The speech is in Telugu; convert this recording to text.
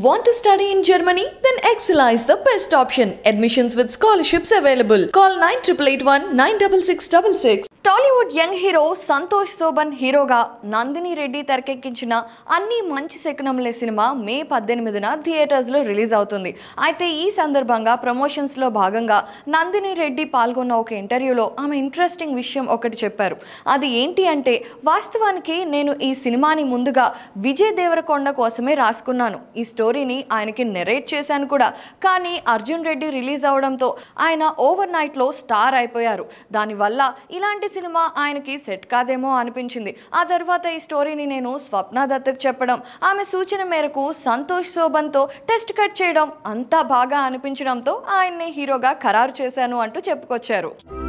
Want to study in Germany? Then Excella is the best option. Admissions with scholarships available. Call 9881 96666. Tollywood young hero Santosh Sobhan హీరోగా నందిని రెడ్డి తెరకెక్కించిన అన్ని మంచి శకునంలే సినిమా మే పద్దెనిమిదిన థియేటర్స్లో రిలీజ్ అవుతుంది అయితే ఈ సందర్భంగా ప్రమోషన్స్లో భాగంగా నందిని రెడ్డి పాల్గొన్న ఒక ఇంటర్వ్యూలో ఆమె ఇంట్రెస్టింగ్ విషయం ఒకటి చెప్పారు అది ఏంటి అంటే వాస్తవానికి నేను ఈ సినిమాని ముందుగా విజయ్ దేవరకొండ కోసమే రాసుకున్నాను ఈ స్టోరీని ఆయనకి నెరేట్ చేశాను కూడా కానీ అర్జున్ రెడ్డి రిలీజ్ అవడంతో ఆయన ఓవర్ నైట్లో స్టార్ అయిపోయారు దానివల్ల ఇలాంటి సినిమా ఆయనకి సెట్ కాదేమో అనిపించింది ఆ తర్వాత ఈ స్టోరీని నేను స్వప్న దత్తకు చెప్పడం ఆమె సూచన మేరకు సంతోష్ శోభన్తో టెస్ట్ కట్ చేయడం అంతా బాగా అనిపించడంతో ఆయన్ని హీరోగా ఖరారు చేశాను అంటూ చెప్పుకొచ్చారు